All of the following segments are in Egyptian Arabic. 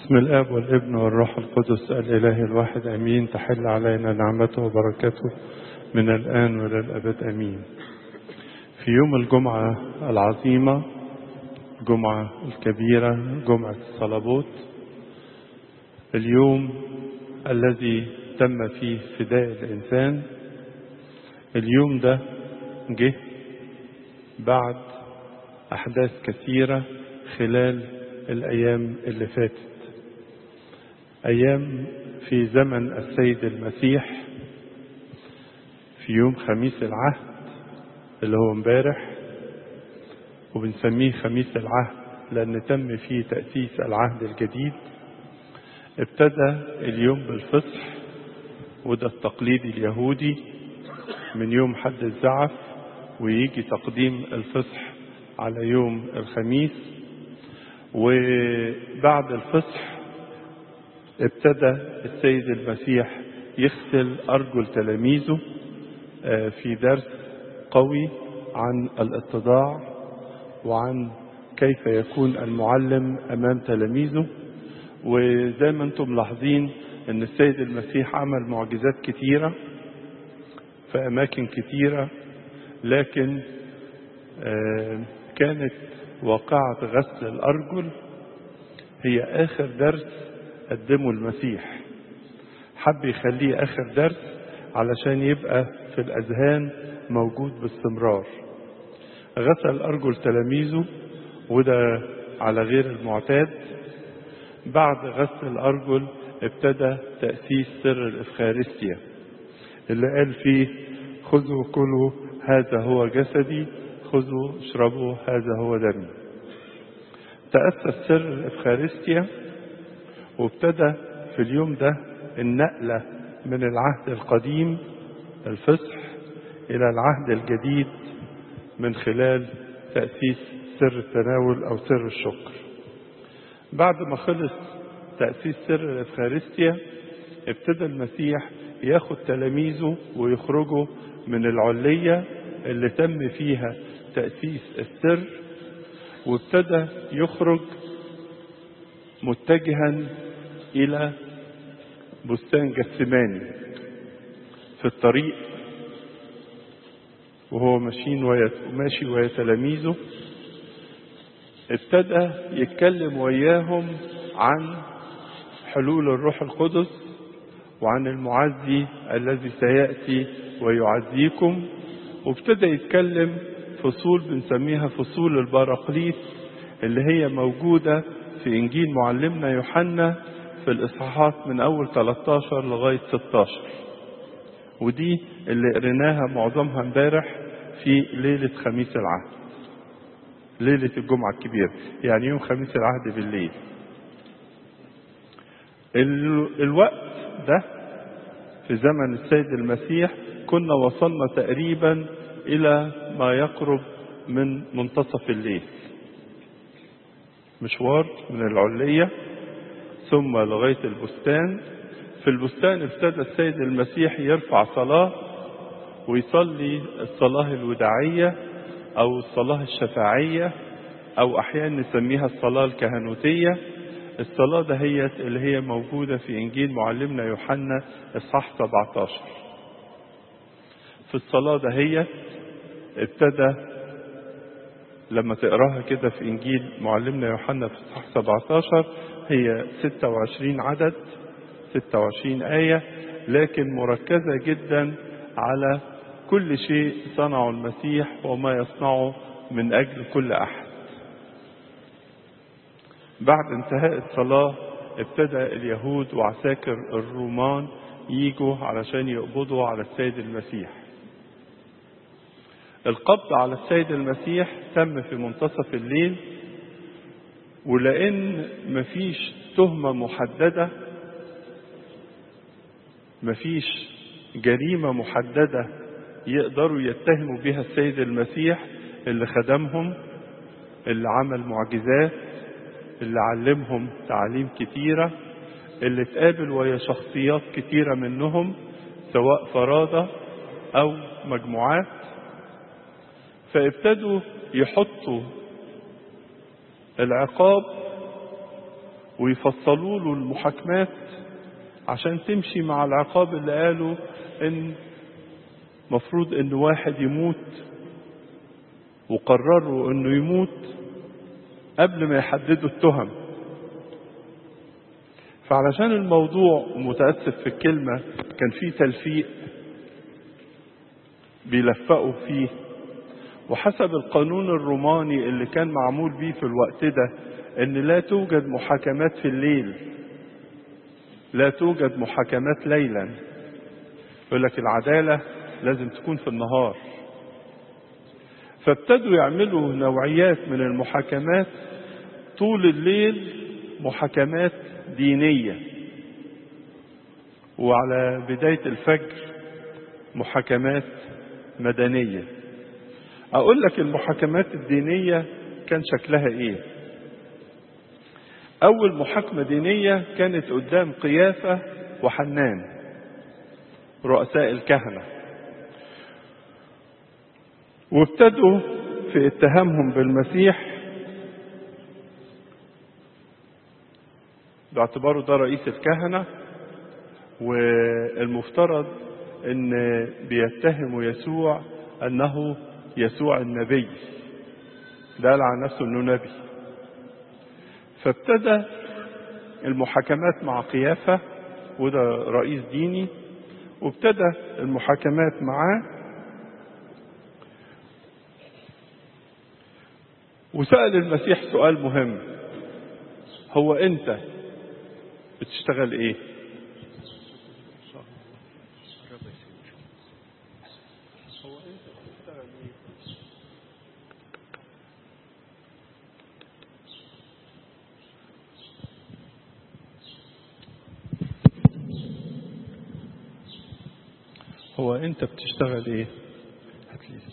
بسم الاب والابن والروح القدس الاله الواحد امين تحل علينا نعمته وبركته من الان والى الابد امين في يوم الجمعه العظيمه الجمعه الكبيره جمعه الصلبوت اليوم الذي تم فيه فداء الانسان اليوم ده جه بعد احداث كثيره خلال الايام اللي فاتت ايام في زمن السيد المسيح في يوم خميس العهد اللي هو امبارح وبنسميه خميس العهد لان تم فيه تاسيس العهد الجديد ابتدى اليوم بالفصح وده التقليد اليهودي من يوم حد الزعف ويجي تقديم الفصح على يوم الخميس وبعد الفصح ابتدى السيد المسيح يغسل أرجل تلاميذه في درس قوي عن الاتضاع وعن كيف يكون المعلم أمام تلاميذه وزي ما انتم ملاحظين ان السيد المسيح عمل معجزات كتيرة في أماكن كتيرة لكن كانت واقعة غسل الأرجل هي آخر درس قدمه المسيح حب يخليه آخر درس علشان يبقى في الأذهان موجود باستمرار غسل أرجل تلاميذه وده على غير المعتاد بعد غسل الأرجل ابتدى تأسيس سر الإفخارستيا اللي قال فيه خذوا كلوا هذا هو جسدي خذوا اشربوا هذا هو دمي تأسس سر الإفخارستيا وابتدى في اليوم ده النقلة من العهد القديم الفصح إلى العهد الجديد من خلال تأسيس سر التناول أو سر الشكر بعد ما خلص تأسيس سر الإفخارستيا ابتدى المسيح ياخد تلاميذه ويخرجوا من العلية اللي تم فيها تأسيس السر وابتدى يخرج متجها إلى بستان جثماني في الطريق وهو ماشيين ماشي ويا تلاميذه ابتدى يتكلم وياهم عن حلول الروح القدس وعن المعزي الذي سيأتي ويعزيكم وابتدى يتكلم فصول بنسميها فصول البراقليس اللي هي موجودة في إنجيل معلمنا يوحنا في الإصحاحات من أول 13 لغاية 16 ودي اللي قريناها معظمها امبارح في ليلة خميس العهد ليلة الجمعة الكبيرة يعني يوم خميس العهد بالليل الوقت ده في زمن السيد المسيح كنا وصلنا تقريبا إلى ما يقرب من منتصف الليل مشوار من العلية ثم لغاية البستان في البستان ابتدى السيد المسيح يرفع صلاة ويصلي الصلاة الوداعية أو الصلاة الشفاعية أو أحيانا نسميها الصلاة الكهنوتية الصلاة دهيت اللي هي موجودة في إنجيل معلمنا يوحنا إصحاح 17 في الصلاة دهيت ابتدى لما تقراها كده في إنجيل معلمنا يوحنا في إصحاح 17 هي 26 عدد 26 آية لكن مركزة جدا على كل شيء صنعه المسيح وما يصنعه من أجل كل أحد بعد انتهاء الصلاة ابتدى اليهود وعساكر الرومان يجوا علشان يقبضوا على السيد المسيح القبض على السيد المسيح تم في منتصف الليل ولأن مفيش تهمة محددة مفيش جريمة محددة يقدروا يتهموا بها السيد المسيح اللي خدمهم اللي عمل معجزات اللي علمهم تعليم كتيرة اللي اتقابل ويا شخصيات كتيرة منهم سواء فرادة أو مجموعات فابتدوا يحطوا العقاب ويفصلوا له المحاكمات عشان تمشي مع العقاب اللي قالوا ان مفروض ان واحد يموت وقرروا انه يموت قبل ما يحددوا التهم فعلشان الموضوع متأسف في الكلمة كان فيه تلفيق بيلفقوا فيه وحسب القانون الروماني اللي كان معمول بيه في الوقت ده ان لا توجد محاكمات في الليل لا توجد محاكمات ليلا يقول لك العدالة لازم تكون في النهار فابتدوا يعملوا نوعيات من المحاكمات طول الليل محاكمات دينية وعلى بداية الفجر محاكمات مدنية أقول لك المحاكمات الدينية كان شكلها إيه أول محاكمة دينية كانت قدام قيافة وحنان رؤساء الكهنة وابتدوا في اتهامهم بالمسيح باعتباره ده رئيس الكهنة والمفترض ان بيتهموا يسوع انه يسوع النبي ده قال عن نفسه انه نبي فابتدى المحاكمات مع قيافة وده رئيس ديني وابتدى المحاكمات معاه وسأل المسيح سؤال مهم هو انت بتشتغل ايه هو انت بتشتغل ايه هات لي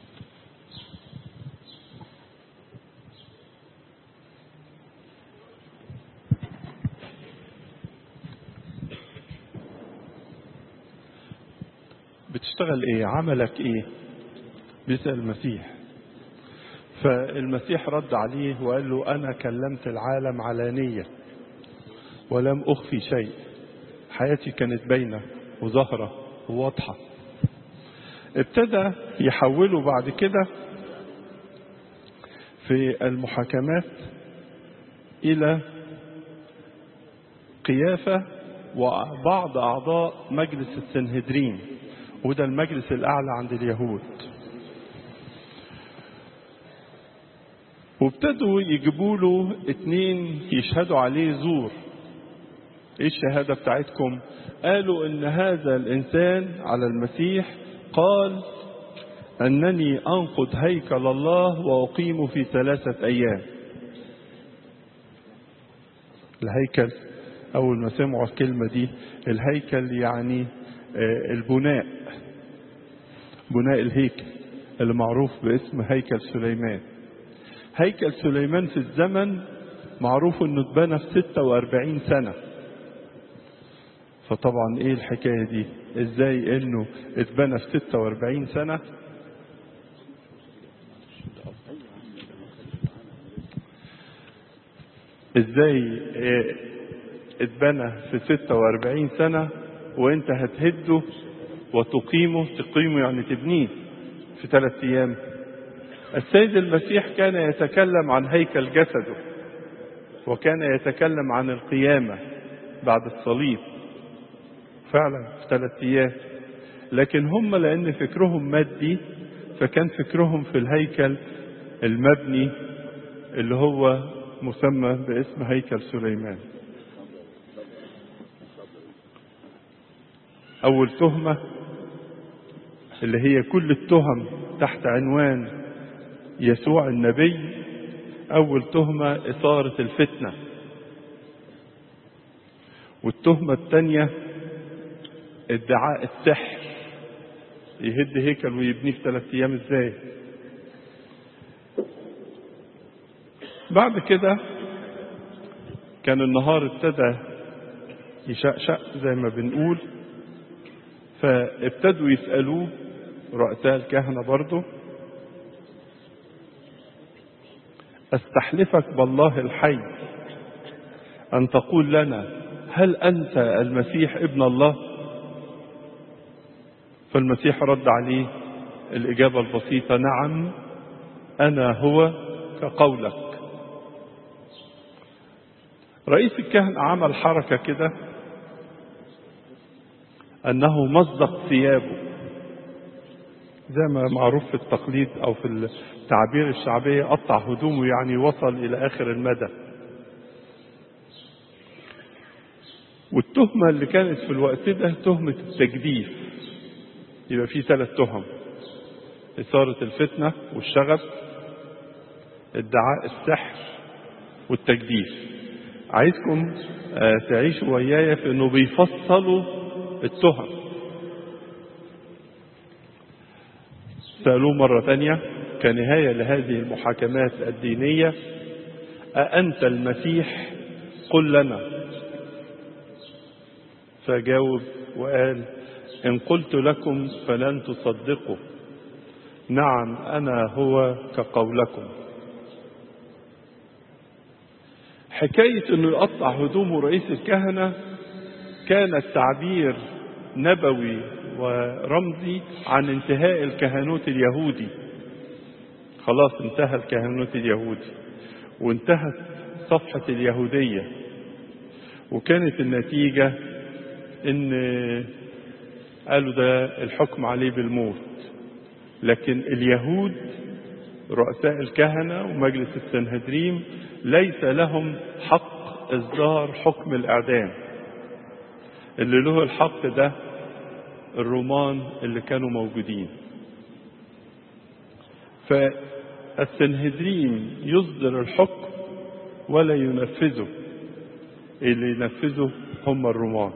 بتشتغل ايه عملك ايه بيسأل المسيح فالمسيح رد عليه وقال له انا كلمت العالم علانية ولم اخفي شيء حياتي كانت باينة وظاهرة وواضحة ابتدى يحوله بعد كده في المحاكمات الى قيافة وبعض اعضاء مجلس السنهدرين وده المجلس الأعلى عند اليهود وابتدوا يجيبوا له اتنين يشهدوا عليه زور ايه الشهادة بتاعتكم قالوا ان هذا الانسان على المسيح قال انني انقض هيكل الله واقيم في ثلاثة ايام الهيكل اول ما سمعوا الكلمة دي الهيكل يعني البناء بناء الهيكل اللي معروف باسم هيكل سليمان هيكل سليمان في الزمن معروف انه اتبنى في 46 سنة فطبعا ايه الحكاية دي ازاي انه اتبنى في 46 سنة ازاي اتبنى في 46 سنة وانت هتهده وتقيمه تقيمه يعني تبنيه في ثلاث ايام السيد المسيح كان يتكلم عن هيكل جسده وكان يتكلم عن القيامة بعد الصليب فعلا في ثلاث ايام لكن هم لان فكرهم مادي فكان فكرهم في الهيكل المبني اللي هو مسمى باسم هيكل سليمان أول تهمة اللي هي كل التهم تحت عنوان يسوع النبي أول تهمة إثارة الفتنة والتهمة الثانية ادعاء السحر يهد هيكل ويبنيه في ثلاث أيام إزاي بعد كده كان النهار ابتدى يشقشق زي ما بنقول فابتدوا يسألوه رؤساء الكهنة برضه استحلفك بالله الحي أن تقول لنا هل أنت المسيح ابن الله فالمسيح رد عليه الإجابة البسيطة نعم أنا هو كقولك رئيس الكهنة عمل حركة كده أنه مزق ثيابه زي ما معروف في التقليد أو في التعبير الشعبية قطع هدومه يعني وصل إلى آخر المدى والتهمة اللي كانت في الوقت ده تهمة التجديف يبقى في ثلاث تهم إثارة الفتنة والشغب ادعاء السحر والتجديف عايزكم تعيشوا ويايا في انه بيفصلوا التهم سألوه مرة ثانية كنهاية لهذه المحاكمات الدينية أأنت المسيح قل لنا فجاوب وقال إن قلت لكم فلن تصدقوا نعم أنا هو كقولكم حكاية أنه يقطع هدومه رئيس الكهنة كانت تعبير نبوي ورمزي عن انتهاء الكهنوت اليهودي خلاص انتهى الكهنوت اليهودي وانتهت صفحة اليهودية وكانت النتيجة ان قالوا ده الحكم عليه بالموت لكن اليهود رؤساء الكهنة ومجلس السنهدريم ليس لهم حق إصدار حكم الإعدام اللي له الحق ده الرومان اللي كانوا موجودين فالسنهدريم يصدر الحكم ولا ينفذه اللي ينفذه هم الرومان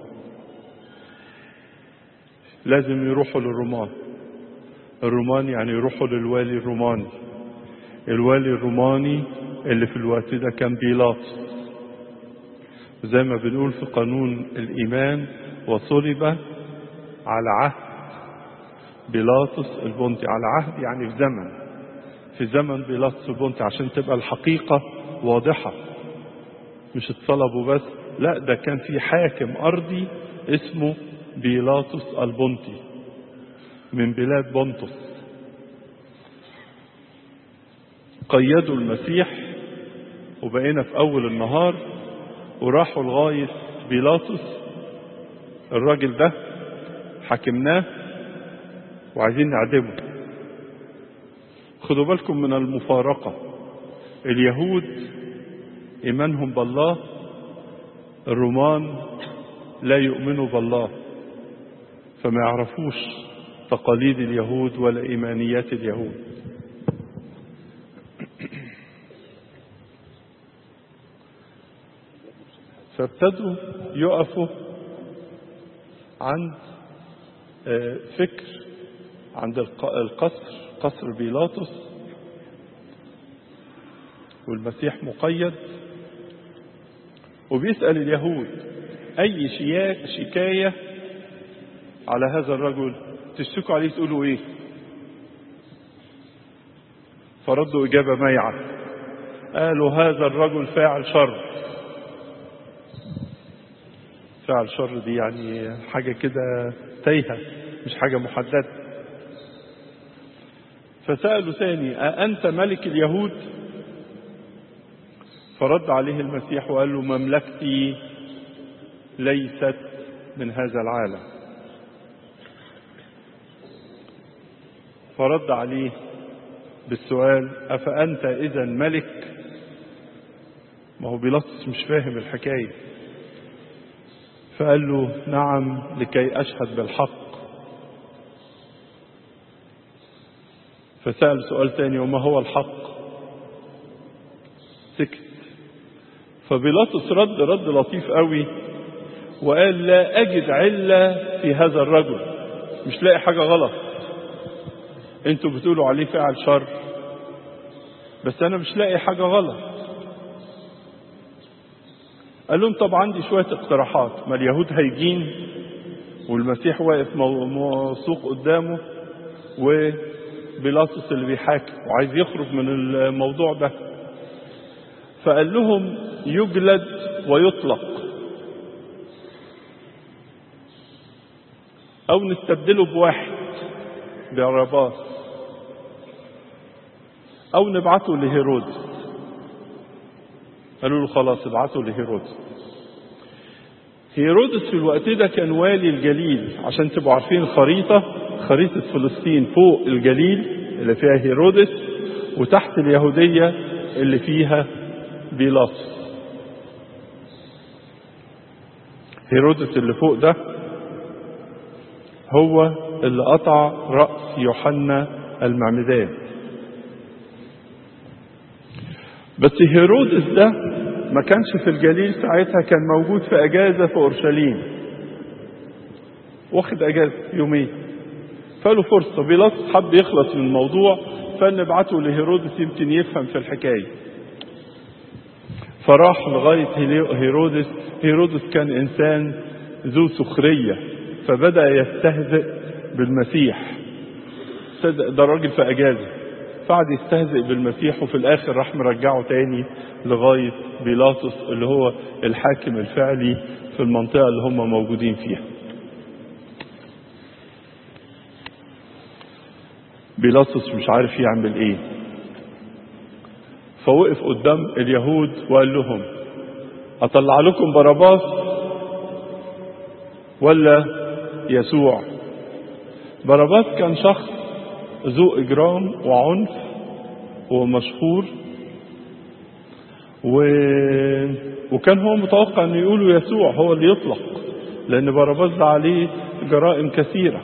لازم يروحوا للرومان الرومان يعني يروحوا للوالي الروماني الوالي الروماني اللي في الوقت ده كان بيلاطس زي ما بنقول في قانون الإيمان وصلب على عهد بيلاطس البنطي على عهد يعني في زمن في زمن بيلاطس البنطي عشان تبقى الحقيقة واضحة مش اتصلبوا بس لا ده كان في حاكم أرضي اسمه بيلاطس البنطي من بلاد بنطس قيدوا المسيح وبقينا في أول النهار وراحوا لغاية بيلاطس الراجل ده حكمناه وعايزين نعدمه خدوا بالكم من المفارقة اليهود إيمانهم بالله الرومان لا يؤمنوا بالله فما يعرفوش تقاليد اليهود ولا إيمانيات اليهود فابتدوا يقفوا عند فكر عند القصر قصر بيلاطس والمسيح مقيد وبيسأل اليهود أي شكاية على هذا الرجل تشتكوا عليه تقولوا إيه فردوا إجابة ميعة قالوا هذا الرجل فاعل شر فعل شر دي يعني حاجة كده تايهة مش حاجة محددة فسألوا ثاني أأنت ملك اليهود فرد عليه المسيح وقال له مملكتي ليست من هذا العالم فرد عليه بالسؤال أفأنت إذا ملك ما هو بيلاطس مش فاهم الحكايه فقال له نعم لكي أشهد بالحق فسأل سؤال تاني وما هو الحق سكت فبيلاطس رد رد لطيف قوي وقال لا أجد علة في هذا الرجل مش لاقي حاجة غلط انتوا بتقولوا عليه فعل شر بس أنا مش لاقي حاجة غلط قال لهم طب عندي شوية اقتراحات ما اليهود هيجين والمسيح واقف موثوق قدامه وبيلاطس اللي بيحاكم وعايز يخرج من الموضوع ده فقال لهم يجلد ويطلق أو نستبدله بواحد باراباس أو نبعته لهيرودس قالوا له خلاص ابعته لهيرودس هيرودس في الوقت ده كان والي الجليل عشان تبقوا عارفين الخريطة خريطة فلسطين فوق الجليل اللي فيها هيرودس وتحت اليهودية اللي فيها بيلاطس هيرودس اللي فوق ده هو اللي قطع رأس يوحنا المعمدان بس هيرودس ده ما كانش في الجليل ساعتها كان موجود في اجازه في اورشليم واخد اجازه يومين فله فرصه بيلاطس حب يخلص من الموضوع فنبعته لهيرودس يمكن يفهم في الحكايه فراح لغايه هيرودس هيرودس كان انسان ذو سخريه فبدا يستهزئ بالمسيح صدق ده راجل في اجازه فقعد يستهزئ بالمسيح وفي الاخر راح مرجعه تاني لغايه بيلاطس اللي هو الحاكم الفعلي في المنطقه اللي هم موجودين فيها. بيلاطس مش عارف يعمل ايه. فوقف قدام اليهود وقال لهم اطلع لكم باراباس ولا يسوع باراباس كان شخص ذو إجرام وعنف ومشهور و... وكان هو متوقع أن يقولوا يسوع هو اللي يطلق لأن باراباس ده عليه جرائم كثيرة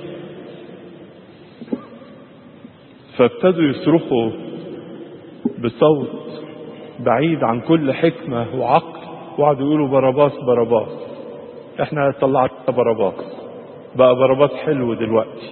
فابتدوا يصرخوا بصوت بعيد عن كل حكمة وعقل وقعدوا يقولوا باراباس باراباس احنا طلعنا باراباس بقى باراباس حلو دلوقتي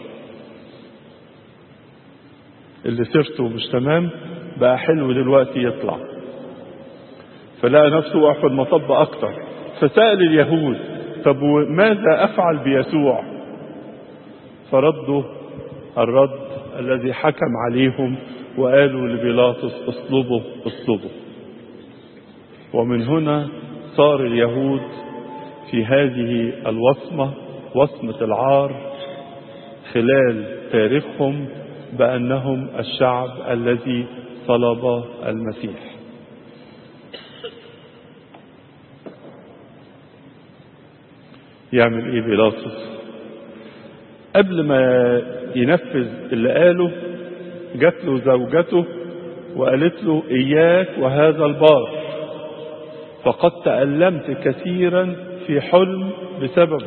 اللي سيرته مش تمام بقى حلو دلوقتي يطلع فلقى نفسه وقع في المطب اكتر فسأل اليهود طب ماذا افعل بيسوع فردوا الرد الذي حكم عليهم وقالوا لبيلاطس اصلبه اصلبه ومن هنا صار اليهود في هذه الوصمة وصمة العار خلال تاريخهم بأنهم الشعب الذي طلب المسيح يعمل ايه بيلاطس قبل ما ينفذ اللي قاله جات له زوجته وقالت له اياك وهذا البار فقد تألمت كثيرا في حلم بسببه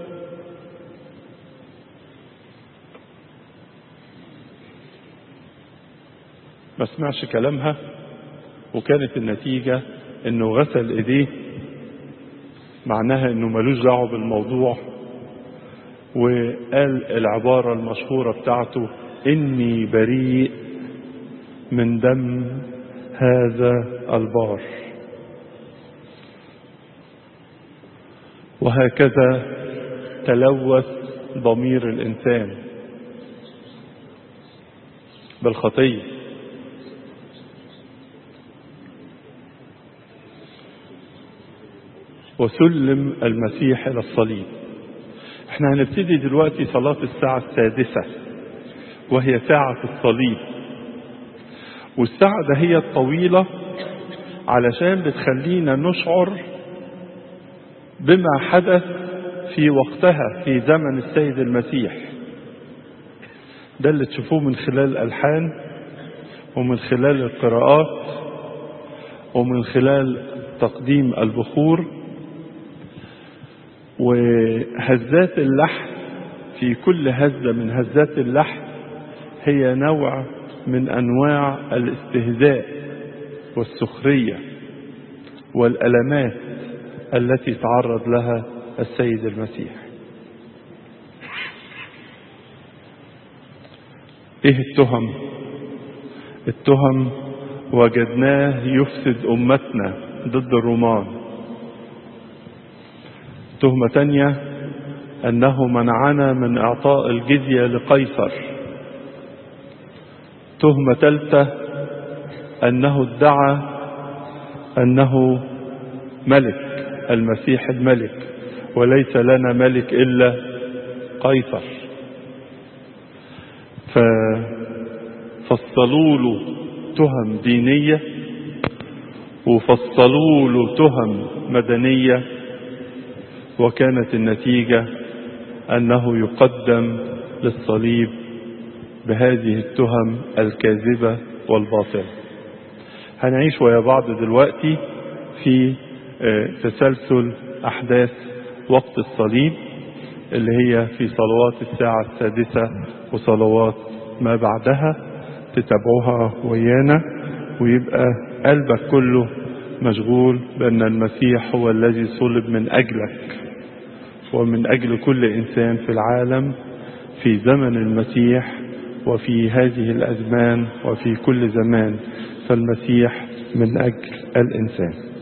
ما سمعش كلامها وكانت النتيجة انه غسل ايديه معناها انه ملوش دعوه بالموضوع وقال العبارة المشهورة بتاعته اني بريء من دم هذا البار وهكذا تلوث ضمير الانسان بالخطيه وسلم المسيح الى الصليب احنا هنبتدي دلوقتي صلاة الساعة السادسة وهي ساعة الصليب والساعة ده هي الطويلة علشان بتخلينا نشعر بما حدث في وقتها في زمن السيد المسيح ده اللي تشوفوه من خلال الألحان ومن خلال القراءات ومن خلال تقديم البخور وهزات اللحن في كل هزة من هزات اللحن هي نوع من أنواع الاستهزاء والسخرية والألمات التي تعرض لها السيد المسيح ايه التهم التهم وجدناه يفسد امتنا ضد الرومان تهمة تانية أنه منعنا من إعطاء الجزية لقيصر تهمة ثالثة أنه ادعى أنه ملك المسيح الملك وليس لنا ملك إلا قيصر ففصلوا له تهم دينية وفصلوا له تهم مدنية وكانت النتيجة أنه يقدم للصليب بهذه التهم الكاذبة والباطلة هنعيش ويا بعض دلوقتي في تسلسل أحداث وقت الصليب اللي هي في صلوات الساعة السادسة وصلوات ما بعدها تتابعوها ويانا ويبقى قلبك كله مشغول بأن المسيح هو الذي صلب من أجلك ومن أجل كل إنسان في العالم في زمن المسيح وفي هذه الأزمان وفي كل زمان فالمسيح من أجل الإنسان